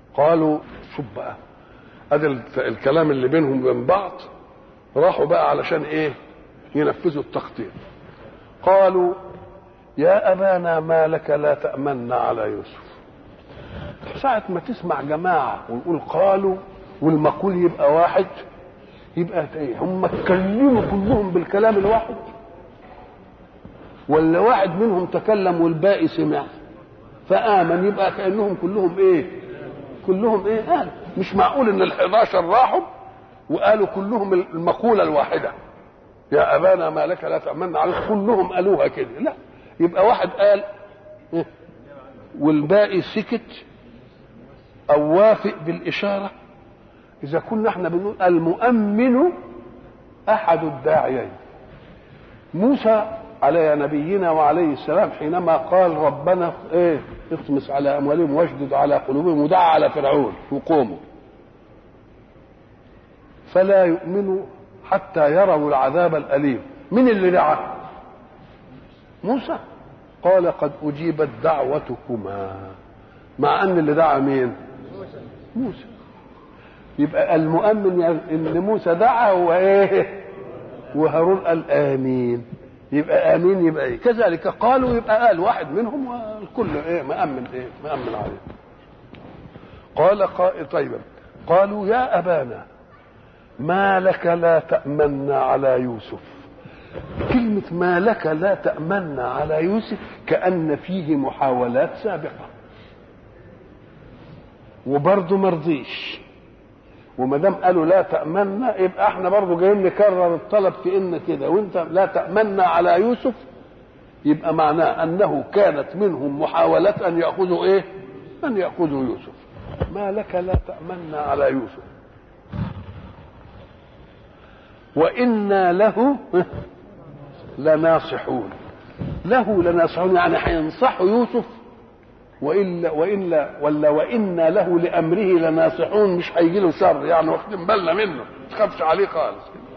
قالوا شوف بقى ادي الكلام اللي بينهم وبين بعض راحوا بقى علشان ايه ينفذوا التخطيط قالوا يا ابانا ما لك لا تامنا على يوسف ساعة ما تسمع جماعة ويقول قالوا والمقول يبقى واحد يبقى ايه هم اتكلموا كلهم بالكلام الواحد ولا واحد منهم تكلم والباقي سمع فآمن يبقى كأنهم كلهم ايه كلهم ايه قال مش معقول ان ال11 راحوا وقالوا كلهم المقولة الواحدة يا أبانا ما لك لا تأمن عليك كلهم قالوها كده لا يبقى واحد قال إيه؟ والباقي سكت أو وافق بالإشارة إذا كنا احنا بنقول المؤمن أحد الداعيين موسى على نبينا وعليه السلام حينما قال ربنا ايه اطمس على اموالهم واشدد على قلوبهم ودع على فرعون وقوموا فلا يؤمنوا حتى يروا العذاب الاليم من اللي دعا موسى قال قد اجيبت دعوتكما مع ان اللي دعا مين موسى يبقى المؤمن ان موسى دعا وايه وهارون قال امين يبقى امين يبقى ايه كذلك قالوا يبقى قال واحد منهم والكل ايه مأمن ايه مأمن عليه قال قائل طيبا قالوا يا ابانا ما لك لا تأمنا على يوسف كلمة ما لك لا تأمنا على يوسف كأن فيه محاولات سابقة وبرضه مرضيش وما دام قالوا لا تأمنا يبقى احنا برضه جايين نكرر الطلب في ان كده وانت لا تأمنا على يوسف يبقى معناه انه كانت منهم محاولة ان يأخذوا ايه؟ ان يأخذوا يوسف ما لك لا تأمنا على يوسف وإنا له لناصحون له لناصحون يعني هينصحوا يوسف والا والا ولا وانا له لامره لناصحون مش هيجي له شر يعني واخدين بالنا منه ما تخافش عليه خالص